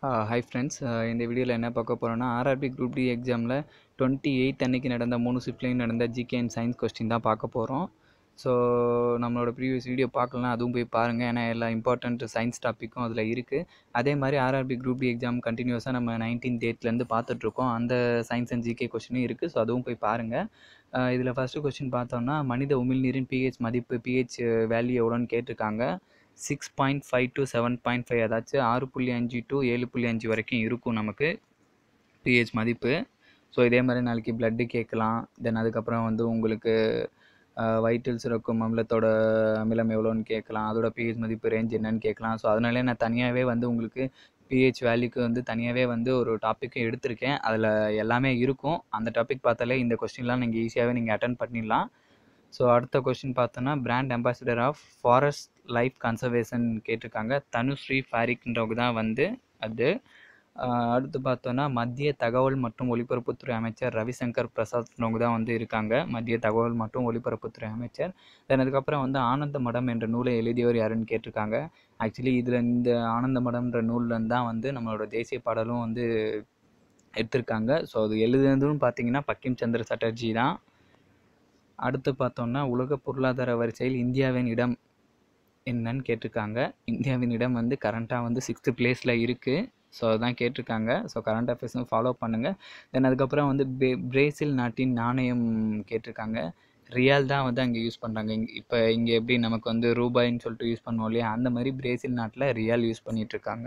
hi friends இந்த வீடியோவில் என்ன பார்க்க போகிறோன்னா ஆர்ஆர்பி குரூப் டி எக்ஸாமில் டுவெண்ட்டி எயித் அன்னைக்கு நடந்த மூணு ஷிஃப்ட்லேயும் நடந்த ஜிகே அண்ட் சயின்ஸ் கொஸ்டின் தான் பார்க்க போகிறோம் ஸோ நம்மளோட ப்ரீவியஸ் வீடியோ பார்க்கலாம் அதுவும் போய் பாருங்கள் ஏன்னா எல்லா இம்பார்ட்டண்ட் சயின்ஸ் டாப்பிக்கும் அதில் இருக்குது அதே மாதிரி ஆர்ஆர்பி குரூப் டி எக்ஸாம் கண்டினியூஸாக நம்ம நைன்டீன் டேட்லேருந்து பார்த்துட்ருக்கோம் அந்த சயின்ஸ் அண்ட் ஜிகே கொஸ்டினும் இருக்குது ஸோ அதுவும் போய் பாருங்கள் இதில் ஃபஸ்ட்டு கொஸ்டின் பார்த்தோம்னா மனித உமிழ்நீரின் பிஹெச் மதிப்பு பிஹெச் வேல்யூ எவ்வளோன்னு கேட்டிருக்காங்க six point five to seven point five அதாச்சும் ஆறு புள்ளி அஞ்சு டு ஏழு புள்ளி அஞ்சு வரைக்கும் இருக்கும் நமக்கு பிஹெச் மதிப்பு ஸோ இதே மாதிரி நாளைக்கு பிளட்டு கேட்கலாம் தென் அதுக்கப்புறம் வந்து உங்களுக்கு வயிற்றில் சுரக்கும் அமிலத்தோட அமிலம் எவ்வளோன்னு கேட்கலாம் அதோட பிஹெச் மதிப்பு ரேஞ்ச் என்னன்னு கேட்கலாம் ஸோ அதனாலே நான் தனியாகவே வந்து உங்களுக்கு பிஹெச் வேல்யூக்கு வந்து தனியாகவே வந்து ஒரு டாப்பிக்கும் எடுத்திருக்கேன் அதில் எல்லாமே இருக்கும் அந்த டாபிக் பார்த்தாலே இந்த கொஸ்டின்லாம் நீங்கள் ஈஸியாகவே நீங்கள் அட்டன் பண்ணிடலாம் ஸோ அடுத்த கொஸ்டின் பார்த்தோன்னா brand ambassador of forest life conservation கேட்டிருக்காங்க தனுஸ்ரீ ஃபாரிக்ன்றவங்க தான் வந்து அது அடுத்து பார்த்தோன்னா மத்திய தகவல் மற்றும் ஒலிபரப்புத்துறை அமைச்சர் ரவிசங்கர் பிரசாத்ன்றவங்க தான் வந்து இருக்காங்க மத்திய தகவல் மற்றும் ஒலிபரப்புத்துறை அமைச்சர் தென் அதுக்கப்புறம் வந்து ஆனந்த மடம் என்ற நூலை எழுதியவர் யாருன்னு கேட்டிருக்காங்க ஆக்சுவலி இதில் இந்த ஆனந்த மடம்ன்ற நூல்லேருந்து தான் வந்து நம்மளோட தேசிய பாடலும் வந்து எடுத்திருக்காங்க ஸோ அது எழுதுனதுன்னு பார்த்தீங்கன்னா பக்கிம் சந்திர சட்டர்ஜி தான் அடுத்து பார்த்தோம்னா உலக பொருளாதார வரிசையில் இந்தியாவின் இடம் என்னன்னு கேட்டிருக்காங்க இந்தியாவின் இடம் வந்து கரண்ட்டாக வந்து சிக்ஸ்த்து பிளேஸில் இருக்குது ஸோ அதுதான் கேட்டிருக்காங்க ஸோ கரண்ட் அஃபேர்ஸும் ஃபாலோ பண்ணுங்கள் தென் அதுக்கப்புறம் வந்து பே பிரேசில் நாட்டின் நாணயம் கேட்டிருக்காங்க ரியால் தான் வந்து அங்கே யூஸ் பண்ணுறாங்க இங்கே இப்போ இங்கே எப்படி நமக்கு வந்து ரூபாயின்னு சொல்லிட்டு யூஸ் பண்ணுவோம் இல்லையா அந்த மாதிரி பிரேசில் நாட்டில் ரியால் யூஸ் பண்ணிகிட்ருக்காங்க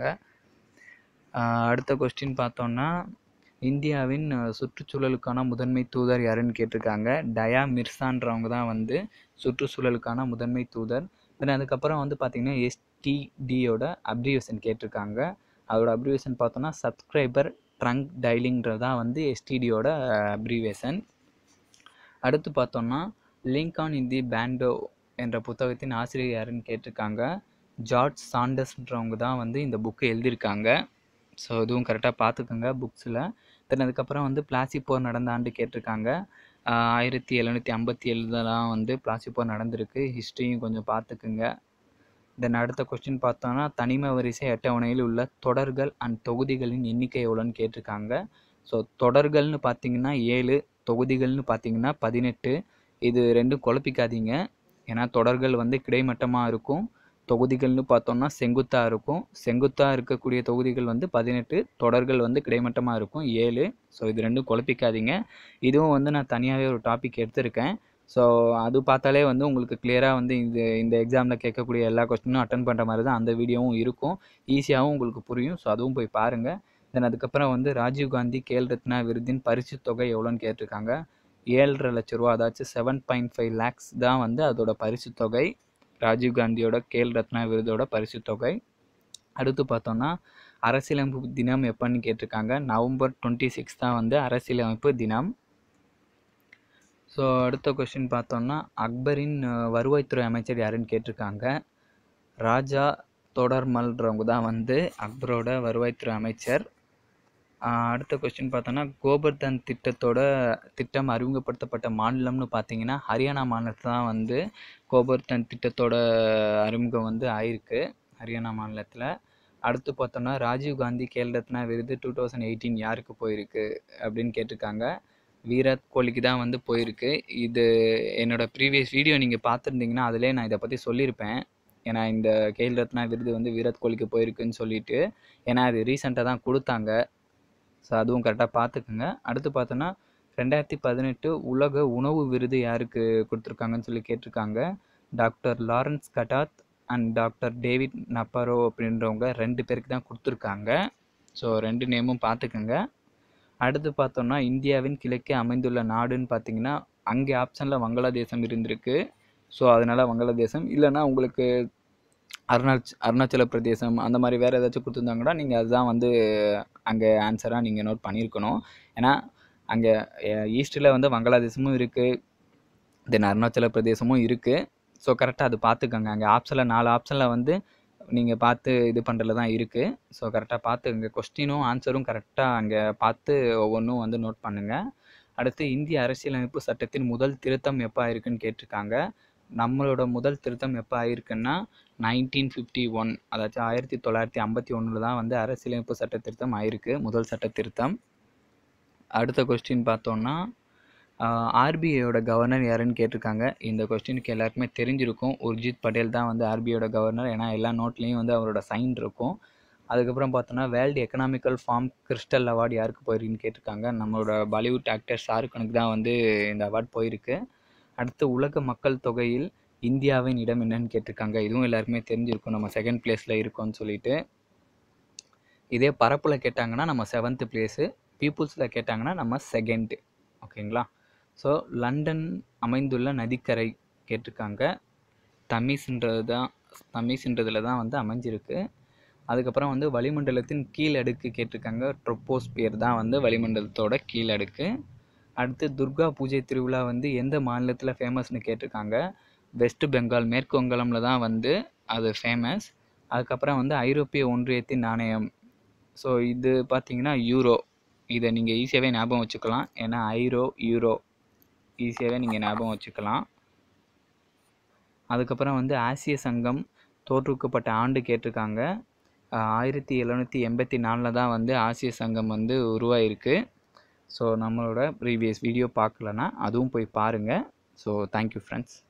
அடுத்த கொஸ்டின் பார்த்தோன்னா இந்தியாவின் சுற்றுச்சூழலுக்கான முதன்மை தூதர் யாருன்னு கேட்டிருக்காங்க டயா மிர்சான்றவங்க தான் வந்து சுற்றுச்சூழலுக்கான முதன்மை தூதர் தென் அதுக்கப்புறம் வந்து பார்த்திங்கன்னா எஸ்டிடியோட அப்ரிவேஷன் கேட்டிருக்காங்க அதோட அப்ரிவேஷன் பார்த்தோன்னா சப்ஸ்கிரைபர் ட்ரங்க் டைலிங்கிறது தான் வந்து எஸ்டிடியோட அப்ரிவேஷன் அடுத்து பார்த்தோன்னா லிங்க் ஆன் இன் தி பேண்டோ என்ற புத்தகத்தின் ஆசிரியர் யாருன்னு கேட்டிருக்காங்க ஜார்ஜ் சாண்டர்ஸ்ன்றவங்க தான் வந்து இந்த புக்கு எழுதியிருக்காங்க ஸோ இதுவும் கரெக்டாக பார்த்துக்கோங்க புக்ஸில் தென் அதுக்கப்புறம் வந்து பிளாசி போர் நடந்த ஆண்டு கேட்டிருக்காங்க ஆயிரத்தி எழுநூற்றி ஐம்பத்தி ஏழுலாம் வந்து பிளாசி போர் நடந்திருக்கு ஹிஸ்ட்ரியும் கொஞ்சம் பார்த்துக்குங்க தென் அடுத்த கொஸ்டின் பார்த்தோன்னா தனிம வரிசை அட்டவணையில் உள்ள தொடர்கள் அண்ட் தொகுதிகளின் எண்ணிக்கை எவ்வளோன்னு கேட்டிருக்காங்க ஸோ தொடர்கள்னு பார்த்தீங்கன்னா ஏழு தொகுதிகள்னு பார்த்தீங்கன்னா பதினெட்டு இது ரெண்டும் குழப்பிக்காதீங்க ஏன்னா தொடர்கள் வந்து கிடைமட்டமாக இருக்கும் தொகுதிகள்னு பார்த்தோம்னா செங்குத்தாக இருக்கும் செங்குத்தாக இருக்கக்கூடிய தொகுதிகள் வந்து பதினெட்டு தொடர்கள் வந்து கிடைமட்டமாக இருக்கும் ஏழு ஸோ இது ரெண்டும் குழப்பிக்காதீங்க இதுவும் வந்து நான் தனியாகவே ஒரு டாபிக் எடுத்திருக்கேன் ஸோ அது பார்த்தாலே வந்து உங்களுக்கு கிளியராக வந்து இந்த இந்த எக்ஸாமில் கேட்கக்கூடிய எல்லா கொஸ்டினும் அட்டன் பண்ணுற மாதிரி தான் அந்த வீடியோவும் இருக்கும் ஈஸியாகவும் உங்களுக்கு புரியும் ஸோ அதுவும் போய் பாருங்கள் தென் அதுக்கப்புறம் வந்து ராஜீவ்காந்தி கேல் ரத்னா விருதின் பரிசு தொகை எவ்வளோன்னு கேட்டிருக்காங்க ஏழரை லட்ச ரூபா அதாச்சும் செவன் பாயிண்ட் ஃபைவ் லேக்ஸ் தான் வந்து அதோட பரிசு தொகை ராஜீவ்காந்தியோட கேல் ரத்னா விருதோட பரிசு தொகை அடுத்து பார்த்தோன்னா அரசியலமைப்பு தினம் எப்போன்னு கேட்டிருக்காங்க நவம்பர் டுவெண்ட்டி சிக்ஸ் தான் வந்து அரசியலமைப்பு தினம் ஸோ அடுத்த கொஸ்டின் பார்த்தோன்னா அக்பரின் வருவாய்த்துறை அமைச்சர் யாருன்னு கேட்டிருக்காங்க ராஜா தொடர்மல்ன்றவங்க தான் வந்து அக்பரோட வருவாய்த்துறை அமைச்சர் அடுத்த கொஸ்டின் பார்த்தோன்னா கோபர்தன் திட்டத்தோட திட்டம் அறிமுகப்படுத்தப்பட்ட மாநிலம்னு பார்த்தீங்கன்னா ஹரியானா மாநிலத்தில் தான் வந்து கோபர்தன் திட்டத்தோட அறிமுகம் வந்து ஆயிருக்கு ஹரியானா மாநிலத்தில் அடுத்து பார்த்தோன்னா ராஜீவ்காந்தி கேல் ரத்னா விருது டூ தௌசண்ட் எயிட்டீன் யாருக்கு போயிருக்கு அப்படின்னு கேட்டிருக்காங்க விராட் கோலிக்கு தான் வந்து போயிருக்கு இது என்னோடய ப்ரீவியஸ் வீடியோ நீங்கள் பார்த்துருந்தீங்கன்னா அதிலே நான் இதை பற்றி சொல்லியிருப்பேன் ஏன்னா இந்த கேல் ரத்னா விருது வந்து விராட் கோலிக்கு போயிருக்குன்னு சொல்லிட்டு ஏன்னா அது ரீசெண்டாக தான் கொடுத்தாங்க ஸோ அதுவும் கரெக்டாக பார்த்துக்குங்க அடுத்து பார்த்தோன்னா ரெண்டாயிரத்தி பதினெட்டு உலக உணவு விருது யாருக்கு கொடுத்துருக்காங்கன்னு சொல்லி கேட்டிருக்காங்க doctor Lawrence Haddad and doctor David Nabarro அப்படின்றவங்க ரெண்டு பேருக்கு தான் கொடுத்துருக்காங்க ஸோ ரெண்டு நேமும் பார்த்துக்குங்க அடுத்து பார்த்தோன்னா இந்தியாவின் கிழக்கே அமைந்துள்ள நாடுன்னு பார்த்தீங்கன்னா அங்கே ஆப்ஷனில் வங்காளதேசம் இருந்திருக்கு ஸோ அதனால் வங்காளதேசம் இல்லைன்னா உங்களுக்கு அருணாச் அருணாச்சல பிரதேசம் அந்த மாதிரி வேறு ஏதாச்சும் கொடுத்துருந்தாங்கன்னா நீங்கள் அதுதான் வந்து அங்கே ஆன்சராக நீங்கள் நோட் பண்ணியிருக்கணும் ஏன்னா அங்கே ஈஸ்ட்டில் வந்து வங்காளதேசமும் இருக்குது தென் அருணாச்சல பிரதேசமும் இருக்குது ஸோ கரெக்டாக அது பார்த்துக்கோங்க அங்கே ஆப்ஷனில் நாலு ஆப்ஷனில் வந்து நீங்கள் பார்த்து இது பண்ணுறதுல தான் இருக்குது ஸோ கரெக்டாக பார்த்துக்கங்க கொஸ்டினும் ஆன்சரும் கரெக்டாக அங்கே பார்த்து ஒவ்வொன்றும் வந்து நோட் பண்ணுங்கள் அடுத்து இந்திய அரசியலமைப்பு சட்டத்தின் முதல் திருத்தம் எப்போ இருக்குன்னு கேட்டிருக்காங்க நம்மளோட முதல் திருத்தம் எப்போ ஆயிருக்குன்னா நைன்டீன் ஃபிஃப்டி ஒன் அதாச்சும் ஆயிரத்தி தொள்ளாயிரத்தி ஐம்பத்தி ஒன்றில் தான் வந்து அரசியலமைப்பு சட்ட திருத்தம் ஆயிருக்கு முதல் சட்ட திருத்தம் அடுத்த கொஸ்டின் பார்த்தோன்னா ஆர்பிஐயோட கவர்னர் யாருன்னு கேட்டிருக்காங்க இந்த கொஸ்டினுக்கு எல்லாருக்குமே தெரிஞ்சிருக்கும் உர்ஜித் பட்டேல் தான் வந்து ஆர்பிஐயோட கவர்னர் ஏன்னா எல்லா நோட்லேயும் வந்து அவரோட சைன் இருக்கும் அதுக்கப்புறம் பார்த்தோன்னா world economical forum crystal award யாருக்கு போயிருக்குன்னு கேட்டிருக்காங்க நம்மளோட பாலிவுட் ஆக்டர் ஷாருக் கானுக்கு தான் வந்து இந்த அவார்ட் போயிருக்கு அடுத்து உலக மக்கள் தொகையில் இந்தியாவின் இடம் என்னன்னு கேட்டிருக்காங்க இதுவும் எல்லாருக்குமே தெரிஞ்சிருக்கும் நம்ம செகண்ட் பிளேஸில் இருக்கோம்னு சொல்லிட்டு இதே பரப்பில் கேட்டாங்கன்னா நம்ம செவன்த்து பிளேஸு பீப்புள்ஸில் கேட்டாங்கன்னா நம்ம செகண்டு ஓகேங்களா ஸோ லண்டன் அமைந்துள்ள நதிக்கரை கேட்டிருக்காங்க தமிஸ்ன்றது தான் தமிஸ்ன்றதில் தான் வந்து அமைஞ்சிருக்கு அதுக்கப்புறம் வந்து வளிமண்டலத்தின் கீழ் அடுக்கு கேட்டிருக்காங்க ட்ரோப்போஸ்பியர் தான் வந்து வளிமண்டலத்தோட கீழ் அடுக்கு அடுத்து துர்கா பூஜை திருவிழா வந்து எந்த மாநிலத்தில் ஃபேமஸ்னு கேட்டிருக்காங்க வெஸ்ட் பெங்கால் மேற்கு வங்காளமில் தான் வந்து அது ஃபேமஸ் அதுக்கப்புறம் வந்து ஐரோப்பிய ஒன்றியத்தின் நாணயம் ஸோ இது பார்த்தீங்கன்னா யூரோ இதை நீங்கள் ஈஸியாகவே ஞாபகம் வச்சுக்கலாம் ஏன்னா ஐரோ யூரோ ஈஸியாகவே நீங்கள் ஞாபகம் வச்சுக்கலாம் அதுக்கப்புறம் வந்து ஆசிய சங்கம் தோற்றுவிக்கப்பட்ட ஆண்டு கேட்டிருக்காங்க ஆயிரத்தி எழுநூற்றி எண்பத்தி நாலில் தான் வந்து ஆசிய சங்கம் வந்து உருவாயிருக்கு ஸோ நம்மளோட ப்ரீவியஸ் வீடியோ பார்க்கலன்னா அதுவும் போய் பாருங்கள் ஸோ தேங்க்யூ ஃப்ரெண்ட்ஸ்